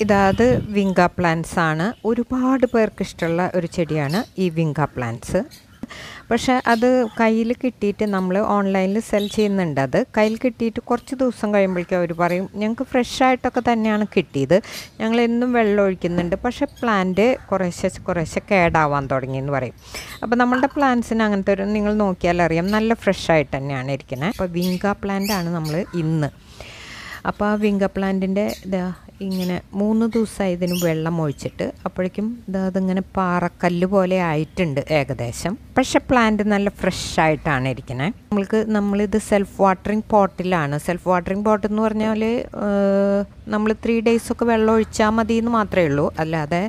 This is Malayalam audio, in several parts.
ഇതാത് വിങ്ക പ്ലാന്റ്സ് ആണ് ഒരുപാട് പേർക്ക് ഇഷ്ടമുള്ള ഒരു ചെടിയാണ് ഈ വിങ്ക പ്ലാന്റ്സ് പക്ഷേ അത് കയ്യിൽ കിട്ടിയിട്ട് നമ്മൾ ഓൺലൈനിൽ സെൽ ചെയ്യുന്നുണ്ട് അത് കയ്യിൽ കിട്ടിയിട്ട് കുറച്ച് ദിവസം കഴിയുമ്പോഴേക്കും അവർ പറയും ഞങ്ങൾക്ക് ഫ്രഷ് ആയിട്ടൊക്കെ തന്നെയാണ് കിട്ടിയത് ഞങ്ങൾ എന്നും വെള്ളം ഒഴിക്കുന്നുണ്ട് പക്ഷേ പ്ലാന്റ് കുറേശ്ശെ കുറേശ്ശെ കേടാവാൻ തുടങ്ങി എന്ന് പറയും അപ്പോൾ നമ്മളുടെ പ്ലാന്റ്സിന് അങ്ങനത്തെ ഒരു നിങ്ങൾ നോക്കിയാൽ അറിയാം നല്ല ഫ്രഷ് ആയിട്ട് തന്നെയാണ് ഇരിക്കുന്നത് അപ്പോൾ വിങ്ക പ്ലാന്റ് ആണ് നമ്മൾ ഇന്ന് അപ്പോൾ ആ വിങ്ക പ്ലാന്റിൻ്റെ ഇതാ ഇങ്ങനെ മൂന്ന് ദിവസമായി ഇതിന് വെള്ളം ഒഴിച്ചിട്ട് അപ്പോഴേക്കും ഇതാ അതിങ്ങനെ പാറക്കല്ല് പോലെ ആയിട്ടുണ്ട് ഏകദേശം പക്ഷെ പ്ലാന്റ് നല്ല ഫ്രഷ് ആയിട്ടാണ് ഇരിക്കുന്നത് നമ്മൾക്ക് നമ്മളിത് സെൽഫ് വാട്ടറിങ് പോട്ടിലാണ് സെൽഫ് വാട്ടറിങ് പോട്ട് എന്ന് പറഞ്ഞാൽ നമ്മൾ ത്രീ ഡേയ്സൊക്കെ വെള്ളം ഒഴിച്ചാൽ മതി എന്ന് മാത്രമേ ഉള്ളൂ അല്ലാതെ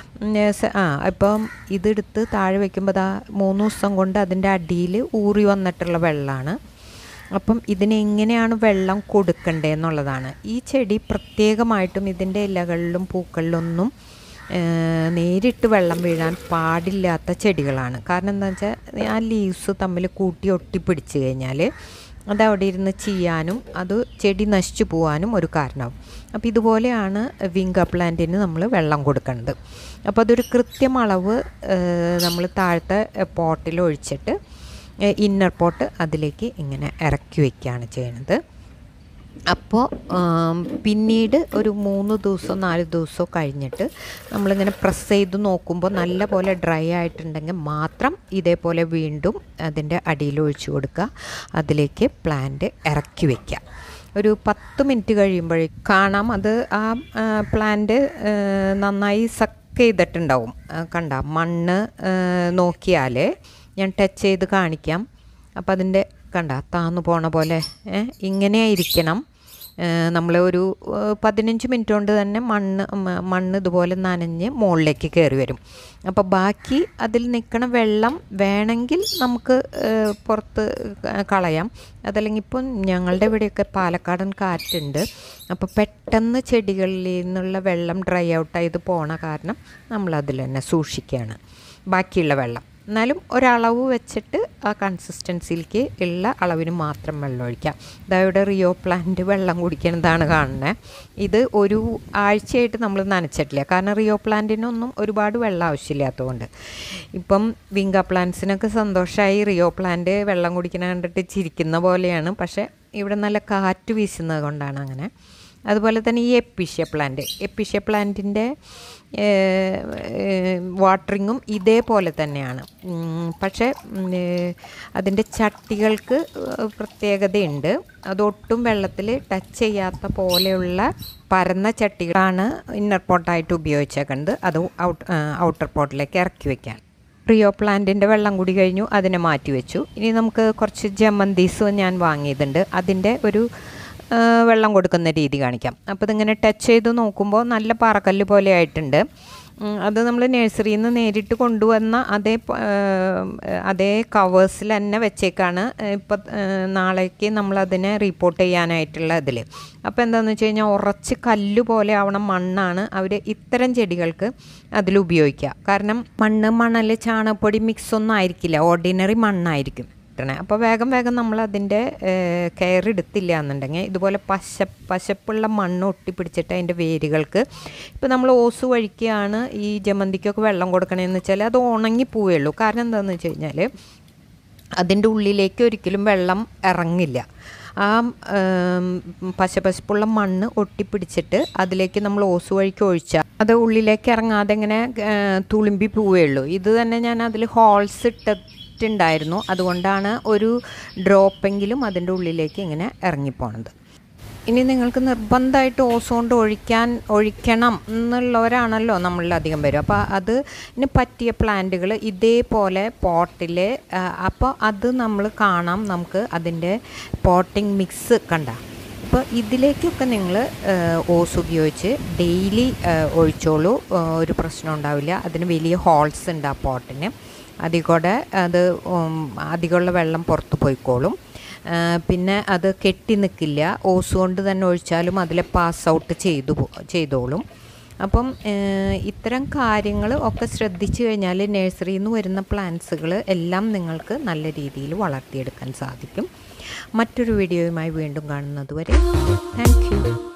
ആ ഇപ്പം ഇതെടുത്ത് താഴെ വയ്ക്കുമ്പോൾ ദാ മൂന്ന് ദിവസം കൊണ്ട് അതിൻ്റെ അടിയിൽ ഊറി വന്നിട്ടുള്ള വെള്ളമാണ് അപ്പം ഇതിന് എങ്ങനെയാണ് വെള്ളം കൊടുക്കേണ്ടതെന്നുള്ളതാണ് ഈ ചെടി പ്രത്യേകമായിട്ടും ഇതിൻ്റെ ഇലകളിലും പൂക്കളിലൊന്നും നേരിട്ട് വെള്ളം വീഴാൻ പാടില്ലാത്ത ചെടികളാണ് കാരണം എന്താ വെച്ചാൽ ആ ലീവ്സ് തമ്മിൽ കൂട്ടി ഒട്ടിപ്പിടിച്ച് കഴിഞ്ഞാൽ അത് അവിടെ ഇരുന്ന് ചെയ്യാനും അത് ചെടി നശിച്ചു പോകാനും ഒരു കാരണമാവും അപ്പോൾ ഇതുപോലെയാണ് വിങ്ക പ്ലാന്റിന് നമ്മൾ വെള്ളം കൊടുക്കേണ്ടത് അപ്പോൾ അതൊരു കൃത്യം അളവ് നമ്മൾ താഴത്തെ പോട്ടിൽ ഒഴിച്ചിട്ട് ഇന്നർ പോട്ട് അതിലേക്ക് ഇങ്ങനെ ഇറക്കി വയ്ക്കുകയാണ് ചെയ്യുന്നത് അപ്പോൾ പിന്നീട് ഒരു മൂന്ന് ദിവസം നാല് ദിവസമോ കഴിഞ്ഞിട്ട് നമ്മളിങ്ങനെ പ്രസ് ചെയ്ത് നോക്കുമ്പോൾ നല്ല പോലെ ഡ്രൈ ആയിട്ടുണ്ടെങ്കിൽ മാത്രം ഇതേപോലെ വീണ്ടും അതിൻ്റെ അടിയിൽ ഒഴിച്ചു കൊടുക്കുക അതിലേക്ക് പ്ലാന്റ് ഇറക്കി വയ്ക്കുക ഒരു പത്ത് മിനിറ്റ് കഴിയുമ്പോഴേ കാണാം അത് ആ പ്ലാന്റ് നന്നായി സക്ക് ചെയ്തിട്ടുണ്ടാവും കണ്ട മണ്ണ് നോക്കിയാൽ ഞാൻ ടച്ച് ചെയ്ത് കാണിക്കാം അപ്പം അതിൻ്റെ കണ്ട താന്നു പോണ പോലെ ഇങ്ങനെ ഇരിക്കണം നമ്മൾ ഒരു പതിനഞ്ച് മിനിറ്റ് കൊണ്ട് തന്നെ മണ്ണ് മണ്ണ് ഇതുപോലെ നനഞ്ഞ് മുകളിലേക്ക് കയറി വരും അപ്പോൾ ബാക്കി അതിൽ നിൽക്കണ വെള്ളം വേണമെങ്കിൽ നമുക്ക് പുറത്ത് കളയാം അതല്ലെങ്കിൽ ഇപ്പം ഞങ്ങളുടെ ഇവിടെയൊക്കെ പാലക്കാടൻ കാറ്റുണ്ട് അപ്പോൾ പെട്ടെന്ന് ചെടികളിൽ നിന്നുള്ള വെള്ളം ഡ്രൈ ഔട്ടായത് പോണ കാരണം നമ്മളതിൽ തന്നെ സൂക്ഷിക്കുകയാണ് ബാക്കിയുള്ള വെള്ളം എന്നാലും ഒരളവ് വെച്ചിട്ട് ആ കൺസിസ്റ്റൻസിയിലേക്ക് ഉള്ള അളവിന് മാത്രം വെള്ളം ഒഴിക്കാം ഇതായുടെ റിയോ പ്ലാന്റ് വെള്ളം കുടിക്കുന്നതാണ് കാണുന്നത് ഇത് ഒരു ആഴ്ചയായിട്ട് നമ്മൾ നനച്ചിട്ടില്ല കാരണം റിയോ പ്ലാന്റിനൊന്നും ഒരുപാട് വെള്ളം ആവശ്യമില്ലാത്തതുകൊണ്ട് ഇപ്പം വിങ്ക പ്ലാന്റ്സിനൊക്കെ സന്തോഷമായി റിയോ പ്ലാന്റ് വെള്ളം കുടിക്കുന്ന കണ്ടിട്ട് ചിരിക്കുന്ന പോലെയാണ് പക്ഷേ ഇവിടെ നല്ല കാറ്റ് വീശുന്നത് കൊണ്ടാണ് അങ്ങനെ അതുപോലെ തന്നെ ഈ എപ്പിഷ്യ പ്ലാന്റ് എപ്പിഷ്യ പ്ലാന്റിൻ്റെ വാട്ടറിങ്ങും ഇതേപോലെ തന്നെയാണ് പക്ഷേ അതിൻ്റെ ചട്ടികൾക്ക് പ്രത്യേകതയുണ്ട് അതൊട്ടും വെള്ളത്തിൽ ടച്ച് ചെയ്യാത്ത പോലെയുള്ള പരന്ന ചട്ടികളാണ് ഇന്നർ പോട്ടായിട്ട് ഉപയോഗിച്ചേക്കുന്നത് അത് ഔട്ട് ഔട്ടർ പോട്ടിലേക്ക് ഇറക്കി വയ്ക്കാൻ റിയോ പ്ലാന്റിൻ്റെ വെള്ളം കൂടി കഴിഞ്ഞു അതിനെ മാറ്റി വെച്ചു ഇനി നമുക്ക് കുറച്ച് ജമന്തീസ് ഞാൻ വാങ്ങിയതുണ്ട് അതിൻ്റെ ഒരു വെള്ളം കൊടുക്കുന്ന രീതി കാണിക്കാം അപ്പോൾ ഇതിങ്ങനെ ടച്ച് ചെയ്ത് നോക്കുമ്പോൾ നല്ല പാറക്കല്ല് പോലെ ആയിട്ടുണ്ട് അത് നമ്മൾ നഴ്സറിയിൽ നിന്ന് നേരിട്ട് കൊണ്ടുവന്ന അതേ അതേ കവേഴ്സിൽ തന്നെ വെച്ചേക്കാണ് ഇപ്പം നാളേക്ക് നമ്മളതിനെ റിപ്പോർട്ട് ചെയ്യാനായിട്ടുള്ള ഇതിൽ അപ്പോൾ എന്താണെന്ന് വെച്ച് കഴിഞ്ഞാൽ ഉറച്ച് കല്ല് പോലെ ആവണം മണ്ണാണ് അവർ ഇത്തരം ചെടികൾക്ക് അതിൽ ഉപയോഗിക്കുക കാരണം മണ്ണ് മണൽ ചാണകപ്പൊടി മിക്സ് ഒന്നും ആയിരിക്കില്ല ഓർഡിനറി മണ്ണായിരിക്കും കിട്ടണേ അപ്പോൾ വേഗം വേഗം നമ്മൾ അതിൻ്റെ കെയർ എടുത്തില്ല എന്നുണ്ടെങ്കിൽ ഇതുപോലെ പശ പശപ്പുള്ള മണ്ണ് ഒട്ടിപ്പിടിച്ചിട്ട് അതിൻ്റെ വേരുകൾക്ക് ഇപ്പോൾ നമ്മൾ ഓസ് വഴിക്കുകയാണ് ഈ ജമന്തിക്കൊക്കെ വെള്ളം കൊടുക്കണമെന്ന് വെച്ചാൽ അത് ഉണങ്ങി പോവുകയുള്ളൂ കാരണം എന്താണെന്ന് വെച്ച് കഴിഞ്ഞാൽ അതിൻ്റെ ഉള്ളിലേക്ക് ഒരിക്കലും വെള്ളം ഇറങ്ങില്ല ആ പശപശപ്പുള്ള മണ്ണ് ഒട്ടിപ്പിടിച്ചിട്ട് അതിലേക്ക് നമ്മൾ ഓസ് വഴിക്ക് ഒഴിച്ചാൽ അത് ഉള്ളിലേക്ക് ഇറങ്ങാതെ ഇങ്ങനെ തുളുമ്പി പോവുകയുള്ളൂ ഇത് തന്നെ ഞാൻ അതിൽ ഹോൾസ് ഇട്ട ഉണ്ടായിരുന്നു അതുകൊണ്ടാണ് ഒരു ഡ്രോപ്പെങ്കിലും അതിൻ്റെ ഉള്ളിലേക്ക് ഇങ്ങനെ ഇറങ്ങിപ്പോണത് ഇനി നിങ്ങൾക്ക് നിർബന്ധമായിട്ട് ഓസോണ്ട് ഒഴിക്കാൻ ഒഴിക്കണം എന്നുള്ളവരാണല്ലോ നമ്മളിലധികം വരും അപ്പോൾ അത് ഇനി പറ്റിയ പ്ലാന്റുകൾ ഇതേപോലെ പോട്ടിൽ അപ്പോൾ അത് നമ്മൾ കാണാം നമുക്ക് അതിൻ്റെ പോട്ടിംഗ് മിക്സ് കണ്ട അപ്പോൾ ഇതിലേക്കൊക്കെ നിങ്ങൾ ഓസ് ഉപയോഗിച്ച് ഡെയിലി ഒഴിച്ചോളൂ ഒരു പ്രശ്നം ഉണ്ടാവില്ല അതിന് വലിയ ഹോൾസ് ഉണ്ട് ആ പോട്ടിന് അതിൽ കൂടെ അത് അധികമുള്ള വെള്ളം പുറത്ത് പോയിക്കോളും പിന്നെ അത് കെട്ടി നിൽക്കില്ല ഓസ് കൊണ്ട് തന്നെ ഒഴിച്ചാലും അതിൽ പാസ് ഔട്ട് ചെയ്തു ചെയ്തോളും അപ്പം ഇത്തരം കാര്യങ്ങൾ ഒക്കെ ശ്രദ്ധിച്ചു കഴിഞ്ഞാൽ നഴ്സറിയിൽ നിന്ന് വരുന്ന പ്ലാന്റ്സുകൾ എല്ലാം നിങ്ങൾക്ക് നല്ല രീതിയിൽ വളർത്തിയെടുക്കാൻ സാധിക്കും മറ്റൊരു വീഡിയോയുമായി വീണ്ടും കാണുന്നത് വരെ താങ്ക്